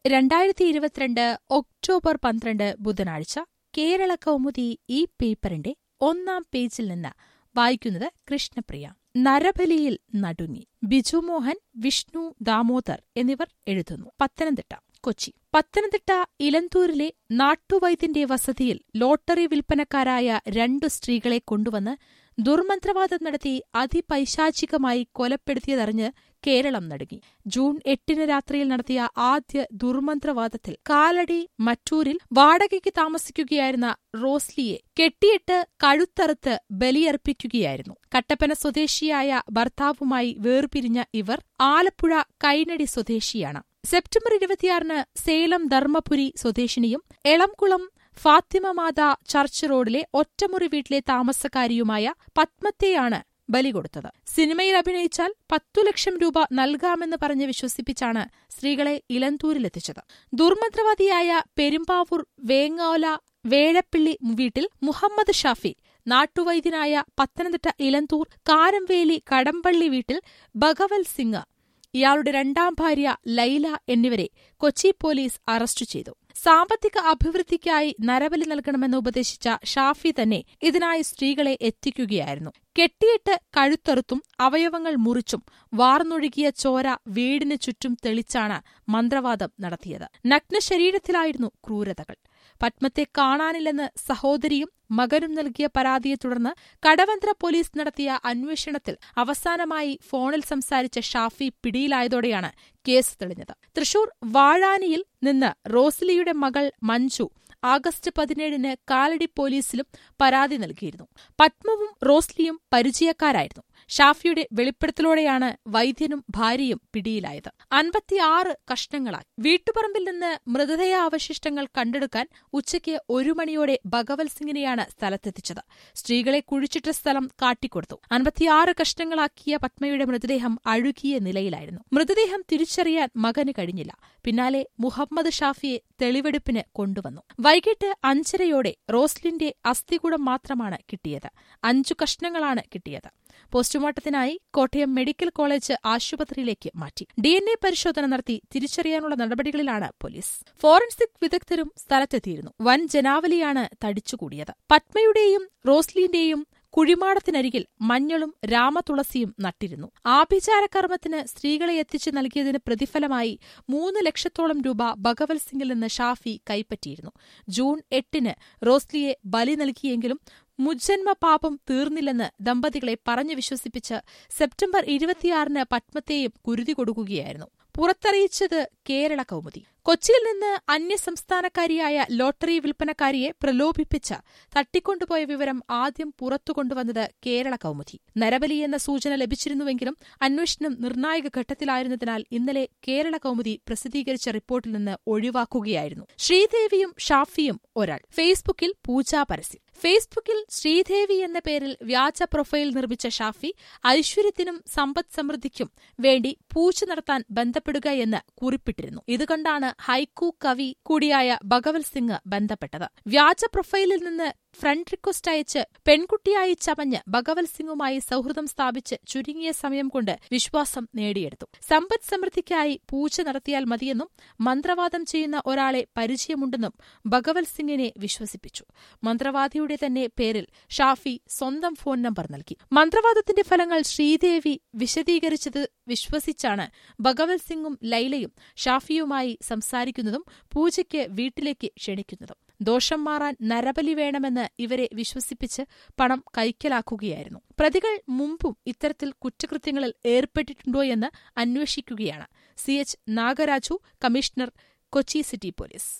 രണ്ടായിരത്തി ഇരുപത്തിരണ്ട് ഒക്ടോബർ പന്ത്രണ്ട് ബുധനാഴ്ച കേരള കൗമുദി ഈ പേപ്പറിന്റെ ഒന്നാം പേജിൽ നിന്ന് വായിക്കുന്നത് കൃഷ്ണപ്രിയ നരബലിയിൽ നടുങ്ങി ബിജുമോഹൻ വിഷ്ണു ദാമോദർ എന്നിവർ എഴുതുന്നു പത്തനംതിട്ട കൊച്ചി പത്തനംതിട്ട ഇലന്തൂരിലെ നാട്ടുവൈദ്യന്റെ വസതിയിൽ ലോട്ടറി വിൽപ്പനക്കാരായ രണ്ടു സ്ത്രീകളെ കൊണ്ടുവന്ന് ദുർമന്ത്രവാദം നടത്തി അതിപൈശാചികമായി കൊലപ്പെടുത്തിയതറിഞ്ഞ് കേരളം നടുങ്ങി ജൂൺ എട്ടിന് രാത്രിയിൽ നടത്തിയ ആദ്യ ദുർമന്ത്രവാദത്തിൽ കാലടി മറ്റൂരിൽ വാടകയ്ക്ക് താമസിക്കുകയായിരുന്ന റോസ്ലിയെ കെട്ടിയിട്ട് കഴുത്തറുത്ത് ബലിയർപ്പിക്കുകയായിരുന്നു കട്ടപ്പന സ്വദേശിയായ ഭർത്താവുമായി വേർപിരിഞ്ഞ ഇവർ ആലപ്പുഴ കൈനടി സ്വദേശിയാണ് സെപ്റ്റംബർ ഇരുപത്തിയാറിന് സേലം ധർമ്മപുരി സ്വദേശിനിയും എളംകുളം ഫാത്തിമ മാത ചർച്ച് റോഡിലെ ഒറ്റമുറി വീട്ടിലെ താമസക്കാരിയുമായ പത്മത്തെയാണ് ബലി കൊടുത്തത് സിനിമയിൽ അഭിനയിച്ചാൽ പത്തു ലക്ഷം രൂപ നൽകാമെന്ന് പറഞ്ഞ് വിശ്വസിപ്പിച്ചാണ് സ്ത്രീകളെ ഇലന്തൂരിലെത്തിച്ചത് ദുർമന്ത്രവാദിയായ പെരുമ്പാവൂർ വേങ്ങോല വേഴപ്പിള്ളി വീട്ടിൽ മുഹമ്മദ് ഷാഫി നാട്ടുവൈദ്യനായ പത്തനംതിട്ട ഇലന്തൂർ കാരംവേലി കടമ്പള്ളി വീട്ടിൽ ഭഗവൽ സിംഗ് ഇയാളുടെ രണ്ടാം ഭാര്യ ലൈല എന്നിവരെ കൊച്ചി പോലീസ് അറസ്റ്റ് ചെയ്തു സാമ്പത്തിക അഭിവൃദ്ധിക്കായി നരബലി നൽകണമെന്ന് ഉപദേശിച്ച ഷാഫി തന്നെ ഇതിനായി സ്ത്രീകളെ എത്തിക്കുകയായിരുന്നു കെട്ടിയിട്ട് കഴുത്തറുത്തും അവയവങ്ങൾ മുറിച്ചും വാർന്നൊഴുകിയ ചോര വീടിനു ചുറ്റും തെളിച്ചാണ് മന്ത്രവാദം നടത്തിയത് നഗ്ന ശരീരത്തിലായിരുന്നു ക്രൂരതകൾ പത്മത്തെ കാണാനില്ലെന്ന് സഹോദരിയും മകനും നൽകിയ പരാതിയെ തുടർന്ന് കടവന്ത്ര പോലീസ് നടത്തിയ അന്വേഷണത്തിൽ അവസാനമായി ഫോണിൽ സംസാരിച്ച ഷാഫി പിടിയിലായതോടെയാണ് കേസ് തെളിഞ്ഞത് തൃശൂർ വാഴാനിയിൽ നിന്ന് റോസ്ലിയുടെ മകൾ മഞ്ജു ആഗസ്റ്റ് പതിനേഴിന് കാലടി പോലീസിലും പരാതി നൽകിയിരുന്നു പത്മവും റോസ്ലിയും പരിചയക്കാരായിരുന്നു ഷാഫിയുടെ വെളിപ്പെടുത്തലോടെയാണ് വൈദ്യനും ഭാര്യയും പിടിയിലായത് അൻപത്തിയാറ് കഷ്ണങ്ങളായി വീട്ടുപറമ്പിൽ നിന്ന് മൃതദേഹാവശിഷ്ടങ്ങൾ കണ്ടെടുക്കാൻ ഉച്ചയ്ക്ക് ഒരു മണിയോടെ ഭഗവൽ സിംഗിനെയാണ് സ്ഥലത്തെത്തിച്ചത് സ്ത്രീകളെ കുഴിച്ചിട്ട സ്ഥലം കാട്ടിക്കൊടുത്തു അൻപത്തിയാറ് കഷ്ണങ്ങളാക്കിയ പത്മയുടെ മൃതദേഹം അഴുകിയ നിലയിലായിരുന്നു മൃതദേഹം തിരിച്ചറിയാൻ മകന് കഴിഞ്ഞില്ല പിന്നാലെ മുഹമ്മദ് ഷാഫിയെ തെളിവെടുപ്പിന് കൊണ്ടുവന്നു വൈകിട്ട് അഞ്ചരയോടെ റോസ്ലിന്റെ അസ്ഥികൂടം മാത്രമാണ് കിട്ടിയത് അഞ്ചു കഷ്ണങ്ങളാണ് കിട്ടിയത് പോസ്റ്റ്മോർട്ടത്തിനായി കോട്ടയം മെഡിക്കൽ കോളേജ് ആശുപത്രിയിലേക്ക് മാറ്റി ഡിഎൻഎ പരിശോധന നടത്തി തിരിച്ചറിയാനുള്ള നടപടികളിലാണ് പോലീസ് ഫോറൻസിക് വിദഗ്ധരും സ്ഥലത്തെത്തിയിരുന്നു വൻ ജനാവലിയാണ് തടിച്ചുകൂടിയത് പത്മയുടെയും റോസ്ലിന്റെയും കുഴിമാടത്തിനരികിൽ മഞ്ഞളും രാമതുളസിയും നട്ടിരുന്നു ആഭിചാരകർമ്മത്തിന് സ്ത്രീകളെ എത്തിച്ചു നൽകിയതിന് പ്രതിഫലമായി മൂന്ന് ലക്ഷത്തോളം രൂപ ഭഗവൽ സിംഗിൽ നിന്ന് ഷാഫി കൈപ്പറ്റിയിരുന്നു ജൂൺ എട്ടിന് റോസ്ലിയെ ബലി നൽകിയെങ്കിലും മുജ്ജന്മ പാപം തീർന്നില്ലെന്ന് ദമ്പതികളെ പറഞ്ഞു വിശ്വസിപ്പിച്ച് സെപ്റ്റംബർ ഇരുപത്തിയാറിന് പത്മത്തെയും കുരുതി കൊടുക്കുകയായിരുന്നു പുറത്തറിയിച്ചത് കേരള കൗമുദി കൊച്ചിയിൽ നിന്ന് അന്യസംസ്ഥാനക്കാരിയായ ലോട്ടറി വിൽപ്പനക്കാരിയെ പ്രലോഭിപ്പിച്ച് തട്ടിക്കൊണ്ടുപോയ വിവരം ആദ്യം പുറത്തുകൊണ്ടുവന്നത് കേരള കൗമുദി നരബലി എന്ന സൂചന ലഭിച്ചിരുന്നുവെങ്കിലും അന്വേഷണം നിർണായക ഘട്ടത്തിലായിരുന്നതിനാൽ ഇന്നലെ കേരള കൗമുദി പ്രസിദ്ധീകരിച്ച റിപ്പോർട്ടിൽ നിന്ന് ഒഴിവാക്കുകയായിരുന്നു ശ്രീദേവിയും ഷാഫിയും ഒരാൾ ഫേസ്ബുക്കിൽ പൂജാ പരസ്യം ഫേസ്ബുക്കിൽ ശ്രീദേവി എന്ന പേരിൽ വ്യാജ പ്രൊഫൈൽ നിർമ്മിച്ച ഷാഫി ഐശ്വര്യത്തിനും സമ്പദ് സമൃദ്ധിക്കും വേണ്ടി പൂജ നടത്താൻ ബന്ധപ്പെടുക എന്ന് കുറിപ്പിട്ടിരുന്നു ഇതുകൊണ്ടാണ് ഹൈക്കു കവി കൂടിയായ ഭഗവൽ സിംഗ് ബന്ധപ്പെട്ടത് വ്യാജ പ്രൊഫൈലിൽ നിന്ന് ഫ്രണ്ട് റിക്വസ്റ്റ് അയച്ച് പെൺകുട്ടിയായി ചമഞ്ഞ് ഭഗവൽ സിംഗുമായി സൗഹൃദം സ്ഥാപിച്ച് ചുരുങ്ങിയ സമയം കൊണ്ട് വിശ്വാസം നേടിയെടുത്തു സമ്പദ് സമൃദ്ധിക്കായി പൂജ നടത്തിയാൽ മതിയെന്നും മന്ത്രവാദം ചെയ്യുന്ന ഒരാളെ പരിചയമുണ്ടെന്നും ഭഗവൽ സിംഗിനെ വിശ്വസിപ്പിച്ചു മന്ത്രവാദിയുടെ തന്നെ പേരിൽ ഷാഫി സ്വന്തം ഫോൺ നമ്പർ നൽകി മന്ത്രവാദത്തിന്റെ ഫലങ്ങൾ ശ്രീദേവി വിശദീകരിച്ചത് വിശ്വസിച്ചാണ് ഭഗവൽ സിംഗും ലൈലയും ഷാഫിയുമായി സംസാരിക്കുന്നതും പൂജയ്ക്ക് വീട്ടിലേക്ക് ക്ഷണിക്കുന്നതും ദോഷം മാറാൻ നരബലി വേണമെന്ന് ഇവരെ വിശ്വസിപ്പിച്ച് പണം കൈക്കലാക്കുകയായിരുന്നു പ്രതികൾ മുമ്പും ഇത്തരത്തിൽ കുറ്റകൃത്യങ്ങളിൽ ഏർപ്പെട്ടിട്ടുണ്ടോയെന്ന് അന്വേഷിക്കുകയാണ് C H Nagaraju commissioner Kochi city police